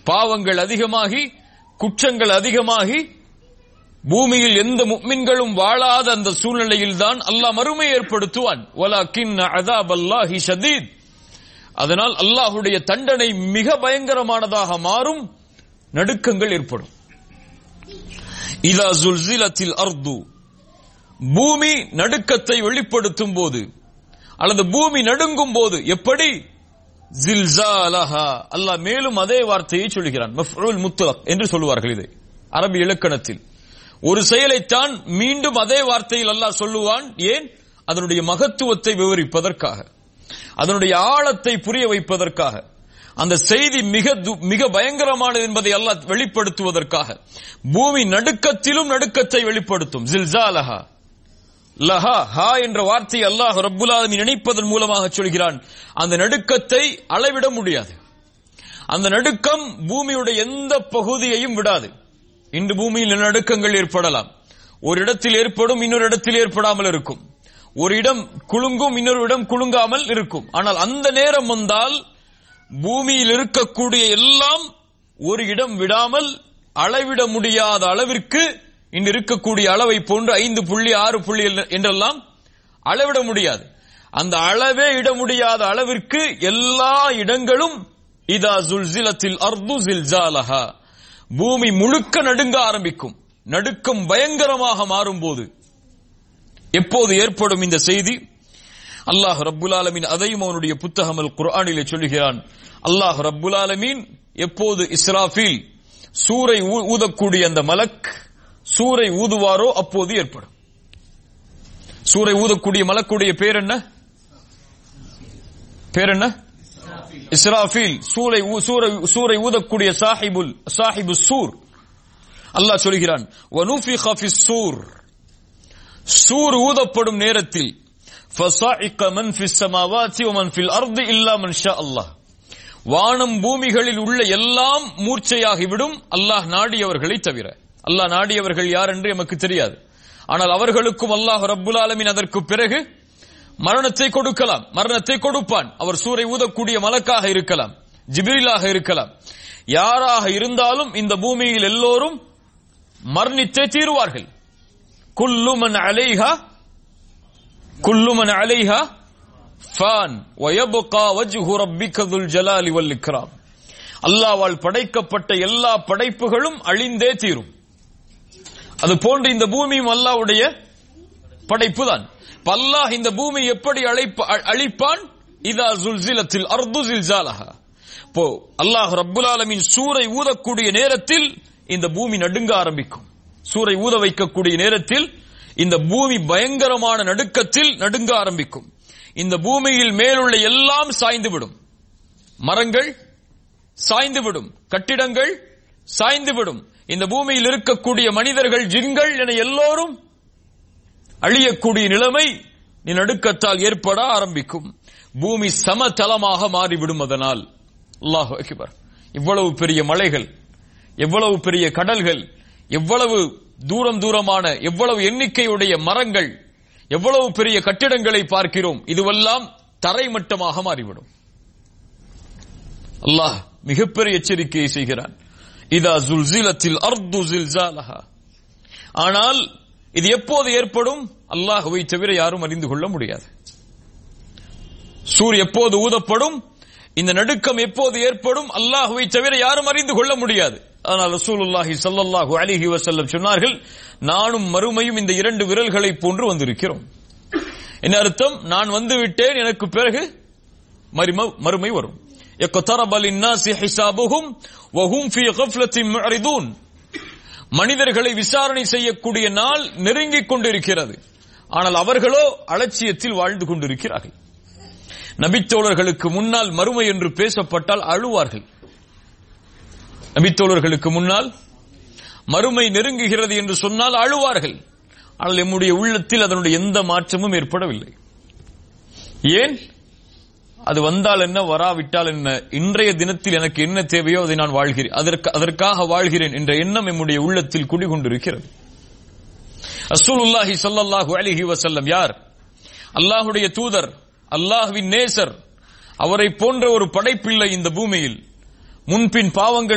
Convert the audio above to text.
பாவங்கள் அதிகமாகி குற்றங்கள் அதிகமாகி பூமியில் எந்த முக்மின்களும் வாழாத அந்த சூழ்நிலையில் தான் அல்லாஹ் மறுமை ஏற்படுத்துவான் வலாக்கின் அதாப் அல்லாஹி ஷதீத் அதனால் அல்லாஹுடைய தண்டனை மிக பயங்கரமானதாக மாறும் நடுக்கங்கள் ஏற்படும் இதா ஜுல்சிலத்தில் அர்து பூமி நடுக்கத்தை வெளிப்படுத்தும் போது அல்லது பூமி நடுங்கும் போது எப்படி ஜில்சாலஹா அல்லாஹ் மேலும் அதே வார்த்தையை சொல்கிறான் மஃபூல் முத்தலக் என்று சொல்லுவார்கள் இதை அரபி இலக்கணத்தில் ஒரு செயலைத்தான் மீண்டும் அதே வார்த்தையில் அல்லாஹ் சொல்லுவான் ஏன் அதனுடைய மகத்துவத்தை விவரிப்பதற்காக அதனுடைய ஆழத்தை புரிய வைப்பதற்காக அந்த செய்தி மிக து- மிக பயங்கரமானது என்பதை அல்லாஹ் வெளிப்படுத்துவதற்காக பூமி நடுக்கத்திலும் நடுக்கத்தை வெளிப்படுத்தும் ஜில்சாலஹா லஹா ஹா என்ற வார்த்தை அல்லாஹ் ரப்புல் ஆலமீன் நினைப்பதன் மூலமாக சொல்கிறான் அந்த நடுக்கத்தை அளவிட முடியாது அந்த நடுக்கம் பூமியுடைய எந்த பகுதியையும் விடாது இன்று பூமியில் நடுக்கங்கள் ஏற்படலாம் ஒரு இடத்தில் ஏற்படும் இன்னொரு இடத்தில் ஏற்படாமல் இருக்கும் ஒரு இடம் குலுங்கும் இன்னொரு இடம் குலுங்காமல் இருக்கும் ஆனால் அந்த நேரம் வந்தால் பூமியில் இருக்கக்கூடிய எல்லாம் ஒரு இடம் விடாமல் அளவிட முடியாத அளவிற்கு இன்று இருக்கக்கூடிய அளவை போன்று ஐந்து புள்ளி ஆறு புள்ளி என்றெல்லாம் அளவிட முடியாது அந்த அளவே இட முடியாத அளவிற்கு எல்லா இடங்களும் இதா ஜுல்சிலத்தில் அர்து ஜில்ஜாலஹா பூமி முழுக்க நடுங்க ஆரம்பிக்கும் நடுக்கம் பயங்கரமாக மாறும்போது எப்போது ஏற்படும் இந்த செய்தி அல்லாஹ் ரப்புல் ஆலமீன் அதையும் அவனுடைய புத்தகம் அல் குர்ஆனிலே சொல்லுகிறான் அல்லாஹ் ரப்புல் ஆலமீன் எப்போது இஸ்ராஃபில் சூரை ஊ- ஊதக்கூடிய அந்த மலக் சூரை ஊதுவாரோ அப்போது ஏற்படும் சூரை ஊதக்கூடிய மலக்குடைய பேர் என்ன பேர் என்ன இஸ்ராஃபில் சூரை ஊ- சூரை சூரை ஊதக்கூடிய சாஹிபுல் சாஹிபு சூர் அல்லாஹ் சொல்கிறான் வனுஃபிக ஃபிஸ் சூர் சூர் ஊதப்படும் நேரத்தில் فَصَعِقَ مَنْ فِي السَّمَاوَاتِ وَمَنْ فِي الْأَرْضِ إِلَّا مَنْ شَاءَ اللَّهُ வானம் பூமிகளில் உள்ள எல்லாம் மூர்ச்சையாகிவிடும் அல்லாஹ் நாடியவர்களை தவிர அல்லாஹ் நாடியவர்கள் யார் என்று எமக்கு தெரியாது ஆனால் அவர்களுக்கும் அல்லாஹ் ரப்புல் ஆலமீன் அதற்கு பிறகு மரணத்தை கொடுக்கலாம் மரணத்தை கொடுப்பான் அவர் சூரை ஊதக்கூடிய மலக்காக இருக்கலாம் ஜிபிரிலாக இருக்கலாம் யாராக இருந்தாலும் இந்த பூமியில் எல்லோரும் மரணித்தே தீருவார்கள் குல்லுமன் அலைஹா குல்லுமன் அலைஹா ஃபான் வயபுகா வஜ்ஹு ரப்பிக துல் ஜலாலி வல் இக்ராம் அல்லாஹ்வால் படைக்கப்பட்ட எல்லா படைப்புகளும் அழிந்தே தீரும் அது போன்று இந்த பூமியும் அல்லாஹ்வுடைய படைப்பு தான் அல்லாஹ் இந்த பூமி எப்படி அழைப்ப அ- அழிப்பான் இதா ஜுல்சிலத்தில் அர்து ஜில்ஜாலஹா இப்போ அல்லாஹ் ரப்புல் ஆலமீன் சூரை ஊதக்கூடிய நேரத்தில் இந்த பூமி நடுங்க ஆரம்பிக்கும் சூரை ஊத வைக்கக்கூடிய நேரத்தில் இந்த பூமி பயங்கரமான நடுக்கத்தில் நடுங்க ஆரம்பிக்கும் இந்த பூமியில் மேலுள்ள எல்லாம் சாய்ந்து விடும் மரங்கள் சாய்ந்து விடும் கட்டிடங்கள் சாய்ந்து விடும் இந்த பூமியில் இருக்கக்கூடிய மனிதர்கள் ஜின்கள் என எல்லோரும் அழியக்கூடிய நிலைமை நீ நடுக்கத்தால் ஏற்பட ஆரம்பிக்கும் பூமி சமதளமாக மாறிவிடும் அதனால் அல்லாஹ் அக்பர் இவ்வளவு பெரிய மலைகள் எவ்வளவு பெரிய கடல்கள் எவ்வளவு தூரம் தூரமான எவ்வளவு எண்ணிக்கையுடைய மரங்கள் எவ்வளவு பெரிய கட்டிடங்களை பார்க்கிறோம் இதுவெல்லாம் தரைமட்டமாக மாறிவிடும் அல்லாஹ் மிகப்பெரிய எச்சரிக்கையை செய்கிறான் இதா ஜுல்சிலத்தில் அர்து ஜில்சாலஹா ஆனால் இது எப்போது ஏற்படும் அல்லாஹுவை தவிர யாரும் அறிந்து கொள்ள முடியாது சூர் எப்போது ஊதப்படும் இந்த நடுக்கம் எப்போது ஏற்படும் அல்லாஹுவை தவிர யாரும் அறிந்து கொள்ள முடியாது ஆனால் ரசூலுல்லாஹி ஸல்லல்லாஹு அலைஹி வஸல்லம் சொன்னார்கள் நானும் மறுமையும் இந்த இரண்டு விரல்களை போன்று வந்திருக்கிறோம் என்ன அர்த்தம் நான் வந்து விட்டேன் எனக்கு பிறகு மறும- மறுமை வரும் اقترب للناس حسابهم وهم في غفلة معرضون மனிதர்களை விசாரணை செய்யக்கூடிய நாள் நெருங்கிக் கொண்டிருக்கிறது ஆனால் அவர்களோ அலட்சியத்தில் வாழ்ந்து கொண்டிருக்கிறார்கள் நபித்தோழர்களுக்கு முன்னால் மறுமை என்று பேசப்பட்டால் அழுவார்கள் நபித்தோழர்களுக்கு முன்னால் மறுமை நெருங்குகிறது என்று சொன்னால் அழுவார்கள் ஆனால் எம்முடைய உள்ளத்தில் அதனுடைய எந்த மாற்றமும் ஏற்படவில்லை ஏன் அது வந்தால் என்ன வராவிட்டால் என்ன இன்றைய தினத்தில் எனக்கு என்ன தேவையோ அதை நான் வாழ்கிறேன் அதற்கு அதற்காக வாழ்கிறேன் என்ற எண்ணம் எம்முடைய உள்ளத்தில் குடிகொண்டிருக்கிறது ரசூலுல்லாஹி ஸல்லல்லாஹு அலைஹி வஸல்லம் யார் அல்லாஹ்வுடைய தூதர் அல்லாஹ்வின் நேசர் அவரை போன்ற ஒரு படைப்பில்லை இந்த பூமியில் முன்பின் பாவங்கள்